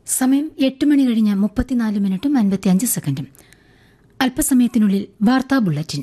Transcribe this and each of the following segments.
സമയം എട്ട് മണി കഴിഞ്ഞ് മുപ്പത്തിനാല് മിനിറ്റും അൻപത്തിയഞ്ച് സെക്കൻഡും അല്പസമയത്തിനുള്ളിൽ വാർത്താ ബുള്ളറ്റിൻ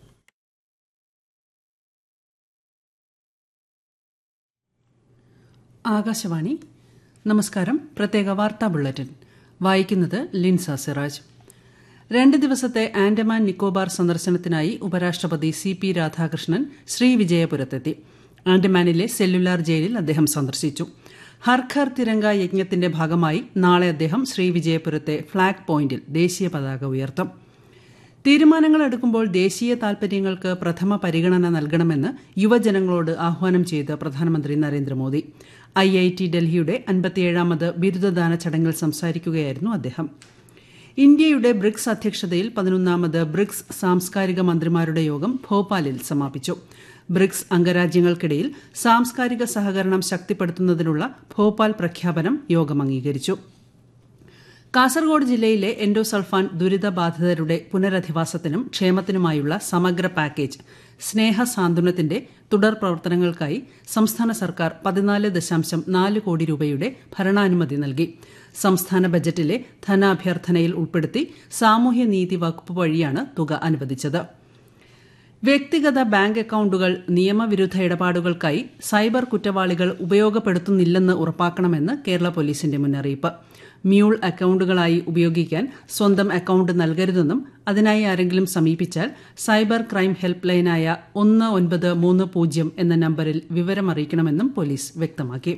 ആകാശവാണി നമസ്കാരം പ്രത്യേക വാർത്താ ബുള്ളറ്റിൻ വായിക്കുന്നത് ലിൻസ സിറാജ് രണ്ട് ദിവസത്തെ ആൻഡമാൻ നിക്കോബാർ സന്ദർശനത്തിനായി ഉപരാഷ്ട്രപതി സി പി രാധാകൃഷ്ണൻ ശ്രീവിജയപുരത്തെത്തി ആൻഡമാനിലെ സെല്ലുലാർ ജയിലിൽ അദ്ദേഹം സന്ദർശിച്ചു ഹർ ഘർ തിരങ്ക യജ്ഞത്തിന്റെ ഭാഗമായി നാളെ അദ്ദേഹം ശ്രീവിജയപുരത്തെ ഫ്ളാഗ് പോയിന്റിൽ ദേശീയ പതാക ഉയർത്തും തീരുമാനങ്ങൾ എടുക്കുമ്പോൾ ദേശീയ താൽപര്യങ്ങൾക്ക് പ്രഥമ പരിഗണന നൽകണമെന്ന് യുവജനങ്ങളോട് ആഹ്വാനം ചെയ്ത് പ്രധാനമന്ത്രി നരേന്ദ്രമോദി ഐ ഐ ടി ഡൽഹിയുടെ അൻപത്തിയേഴാമത് ബിരുദദാന ചടങ്ങിൽ സംസാരിക്കുകയായിരുന്നു അദ്ദേഹം ഇന്ത്യയുടെ ബ്രിക്സ് അധ്യക്ഷതയിൽ പതിനൊന്നാമത് ബ്രിക്സ് സാംസ്കാരിക മന്ത്രിമാരുടെ യോഗം ഭോപ്പാലിൽ സമാപിച്ചു ബ്രിക്സ് അംഗരാജ്യങ്ങൾക്കിടയിൽ സാംസ്കാരിക സഹകരണം ശക്തിപ്പെടുത്തുന്നതിനുള്ള ഭോപ്പാൽ പ്രഖ്യാപനം യോഗം അംഗീകരിച്ചു കാസർഗോഡ് ജില്ലയിലെ എൻഡോസൾഫാൻ ദുരിതബാധിതരുടെ പുനരധിവാസത്തിനും ക്ഷേമത്തിനുമായുള്ള സമഗ്ര പാക്കേജ് സ്നേഹ സാന്ത്വനത്തിന്റെ തുടർ പ്രവർത്തനങ്ങൾക്കായി സംസ്ഥാന സർക്കാർ പതിനാല് ദശാംശം നാല് കോടി രൂപയുടെ ഭരണാനുമതി നൽകി സംസ്ഥാന ബജറ്റിലെ ധനാഭ്യർത്ഥനയിൽ ഉൾപ്പെടുത്തി സാമൂഹ്യനീതി വകുപ്പ് വഴിയാണ് തുക അനുവദിച്ചത് വ്യക്തിഗത ബാങ്ക് അക്കൌണ്ടുകൾ നിയമവിരുദ്ധ ഇടപാടുകൾക്കായി സൈബർ കുറ്റവാളികൾ ഉപയോഗപ്പെടുത്തുന്നില്ലെന്ന് ഉറപ്പാക്കണമെന്ന് കേരള പോലീസിന്റെ മുന്നറിയിപ്പ് മ്യൂൾ അക്കൌണ്ടുകളായി ഉപയോഗിക്കാൻ സ്വന്തം അക്കൌണ്ട് നൽകരുതെന്നും അതിനായി ആരെങ്കിലും സമീപിച്ചാൽ സൈബർ ക്രൈം ഹെൽപ്പ് ലൈനായ ഒന്ന് ഒൻപത് മൂന്ന് പൂജ്യം എന്ന നമ്പറിൽ വിവരമറിയിക്കണമെന്നും പോലീസ് വ്യക്തമാക്കി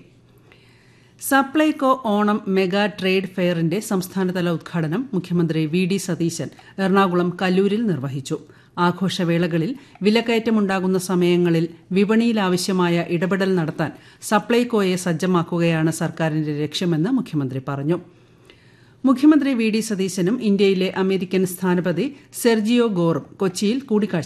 സപ്ലൈകോ ഓണം മെഗാ ട്രേഡ് ഫെയറിന്റെ സംസ്ഥാനതല ഉദ്ഘാടനം മുഖ്യമന്ത്രി വി ഡി സതീശൻ എറണാകുളം കല്ലൂരിൽ നിർവഹിച്ചു ആഘോഷവേളകളിൽ വിലക്കയറ്റമുണ്ടാകുന്ന സമയങ്ങളിൽ വിപണിയിൽ ആവശ്യമായ ഇടപെടൽ നടത്താൻ സപ്ലൈകോയെ സജ്ജമാക്കുകയാണ് സർക്കാരിന്റെ ലക്ഷ്യമെന്ന് മുഖ്യമന്ത്രി പറഞ്ഞു മുഖ്യമന്ത്രി വി ഡി സതീശനും ഇന്ത്യയിലെ അമേരിക്കൻ സ്ഥാനപതി സെർജിയോ ഗോറും കൊച്ചിയിൽ കൂടിക്കാഴ്ച